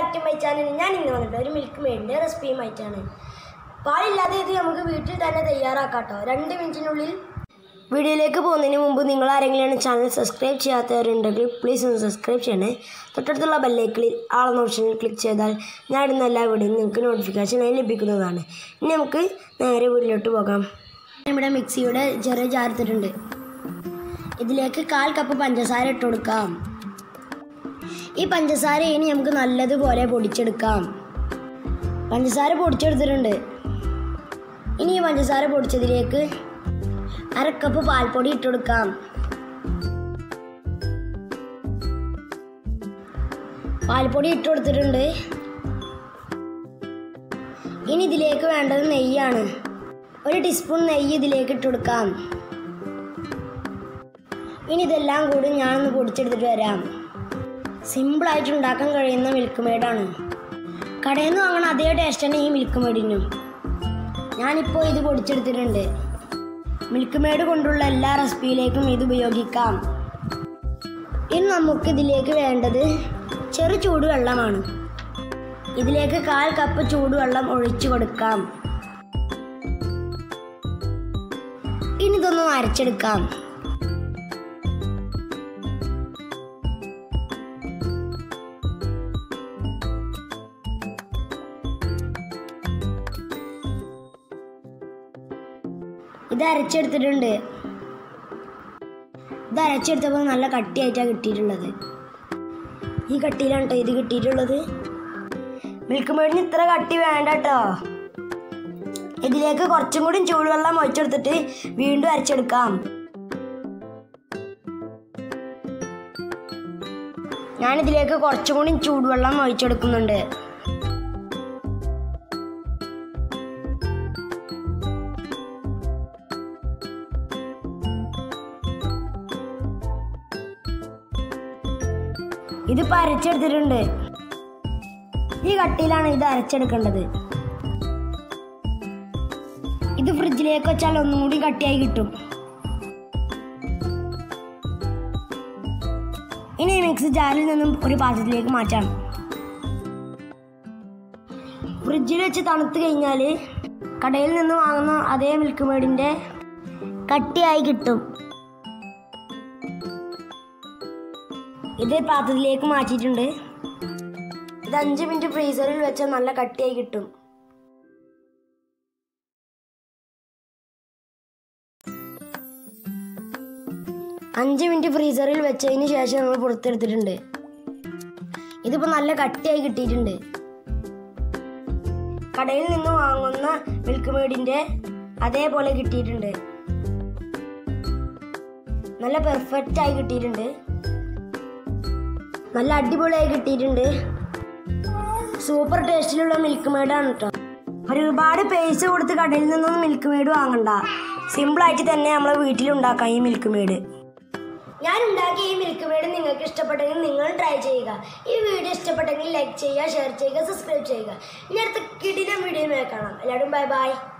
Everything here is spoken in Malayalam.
ബാക്ക് ടു മൈ ചാനൽ ഞാൻ ഇന്ന് വന്നിട്ട് ഒരു മിൽക്ക് മെയ്ഡിൻ്റെ റെസിപ്പിയുമായിട്ടാണ് പാലില്ലാതെ ഇത് നമുക്ക് വീട്ടിൽ തന്നെ തയ്യാറാക്കാം കേട്ടോ രണ്ട് മിനിറ്റിനുള്ളിൽ വീഡിയോയിലേക്ക് പോകുന്നതിന് മുമ്പ് നിങ്ങൾ ആരെങ്കിലും ചാനൽ സബ്സ്ക്രൈബ് ചെയ്യാത്തവരുണ്ടെങ്കിൽ പ്ലീസ് ഒന്ന് സബ്സ്ക്രൈബ് ചെയ്യണേ തൊട്ടടുത്തുള്ള ബെല്ലൈക്കിളിൽ ആളെന്ന ഓപ്ഷനിൽ ക്ലിക്ക് ചെയ്താൽ ഞാൻ ഇടുന്ന എല്ലാ വീഡിയോയും നിങ്ങൾക്ക് നോട്ടിഫിക്കേഷനായി ലഭിക്കുന്നതാണ് ഇനി നമുക്ക് നേരെ വീട്ടിലോട്ട് പോകാം ഇവിടെ മിക്സിയുടെ ചെറിയ ചാർത്തിട്ടുണ്ട് ഇതിലേക്ക് കാൽ കപ്പ് പഞ്ചസാര ഇട്ട് കൊടുക്കാം ഈ പഞ്ചസാര ഇനി നമുക്ക് നല്ലതുപോലെ പൊടിച്ചെടുക്കാം പഞ്ചസാര പൊടിച്ചെടുത്തിട്ടുണ്ട് ഇനി ഈ പഞ്ചസാര പൊടിച്ചതിലേക്ക് അര കപ്പ് പാൽപ്പൊടി ഇട്ട് കൊടുക്കാം പാൽപ്പൊടി ഇട്ട് കൊടുത്തിട്ടുണ്ട് ഇനി ഇതിലേക്ക് വേണ്ടത് നെയ്യാണ് ഒരു ടീസ്പൂൺ നെയ്യ് ഇതിലേക്ക് ഇട്ട് കൊടുക്കാം ഇനി ഇതെല്ലാം കൂടി ഞാനൊന്ന് പൊടിച്ചെടുത്തിട്ട് വരാം സിമ്പിളായിട്ട് ഉണ്ടാക്കാൻ കഴിയുന്ന മിൽക്ക് മെയ്ഡാണ് കടയിൽ നിന്ന് വാങ്ങണ അതേ ടേസ്റ്റ് തന്നെ ഈ മിൽക്ക് മെയ്ഡിനും ഞാനിപ്പോൾ ഇത് പൊടിച്ചെടുത്തിട്ടുണ്ട് മിൽക്ക് മെയ്ഡ് കൊണ്ടുള്ള എല്ലാ റെസിപ്പിയിലേക്കും ഇത് ഉപയോഗിക്കാം ഇനി നമുക്ക് ഇതിലേക്ക് വേണ്ടത് ചെറു ചൂടുവെള്ളമാണ് ഇതിലേക്ക് കാൽ കപ്പ് ചൂടുവെള്ളം ഒഴിച്ചു കൊടുക്കാം ഇനി ഇതൊന്ന് അരച്ചെടുക്കാം ഇത് അരച്ചെടുത്തിട്ടുണ്ട് ഇത് അരച്ചെടുത്തപ്പോൾ നല്ല കട്ടിയായിട്ടാണ് കിട്ടിയിട്ടുള്ളത് ഈ കട്ടിയിലാണ് കേട്ടോ ഇത് കിട്ടിയിട്ടുള്ളത് മിൽക്ക് മെയ്ഡിന് ഇത്ര കട്ടി വേണ്ട കേട്ടോ ഇതിലേക്ക് കുറച്ചും കൂടി ചൂടുവെള്ളം ഒഴിച്ചെടുത്തിട്ട് വീണ്ടും അരച്ചെടുക്കാം ഞാനിതിലേക്ക് കുറച്ചും കൂടി ചൂടുവെള്ളം ഒഴിച്ചെടുക്കുന്നുണ്ട് ഇതിപ്പോൾ അരച്ചെടുത്തിട്ടുണ്ട് ഈ കട്ടിയിലാണ് ഇത് അരച്ചെടുക്കേണ്ടത് ഇത് ഫ്രിഡ്ജിലേക്ക് വെച്ചാൽ ഒന്നും കൂടി കട്ടിയായി കിട്ടും ഇനി ഈ മിക്സ് ജാറിൽ നിന്നും ഒരു പാത്രത്തിലേക്ക് മാറ്റാം ഫ്രിഡ്ജിൽ വെച്ച് തണുത്ത് കഴിഞ്ഞാൽ കടയിൽ നിന്ന് വാങ്ങുന്ന അതേ മിൽക്ക് മേഡിൻ്റെ കട്ടിയായി കിട്ടും ഇത് പാത്രത്തിലേക്ക് മാറ്റിയിട്ടുണ്ട് ഇത് അഞ്ച് മിനിറ്റ് ഫ്രീസറിൽ വെച്ചാൽ നല്ല കട്ടിയായി കിട്ടും അഞ്ച് മിനിറ്റ് ഫ്രീസറിൽ വെച്ചതിന് ശേഷം നമ്മൾ പുറത്തെടുത്തിട്ടുണ്ട് ഇതിപ്പോൾ നല്ല കട്ടിയായി കിട്ടിയിട്ടുണ്ട് കടയിൽ നിന്ന് വാങ്ങുന്ന മിൽക്ക് മേഡിൻ്റെ അതേപോലെ കിട്ടിയിട്ടുണ്ട് നല്ല പെർഫെക്റ്റ് ആയി കിട്ടിയിട്ടുണ്ട് നല്ല അടിപൊളിയായി കിട്ടിയിട്ടുണ്ട് സൂപ്പർ ടേസ്റ്റിലുള്ള മിൽക്ക് മെയ്ഡാണ് കേട്ടോ ഒരുപാട് പൈസ കൊടുത്ത് കടയിൽ നിന്നൊന്നും മിൽക്ക് മെയ്ഡ് വാങ്ങണ്ട സിമ്പിളായിട്ട് തന്നെ നമ്മളെ വീട്ടിലുണ്ടാക്കാം ഈ മിൽക്ക് മെയ്ഡ് ഞാൻ ഉണ്ടാക്കിയ ഈ മിൽക്ക് മെയ്ഡ് നിങ്ങൾക്ക് ഇഷ്ടപ്പെട്ടെങ്കിൽ നിങ്ങൾ ട്രൈ ചെയ്യുക ഈ വീഡിയോ ഇഷ്ടപ്പെട്ടെങ്കിൽ ലൈക്ക് ചെയ്യുക ഷെയർ ചെയ്യുക സബ്സ്ക്രൈബ് ചെയ്യുക ഇനി അടുത്ത കിടിലം വീഡിയോ കാണാം എല്ലാവരും ബൈ ബൈ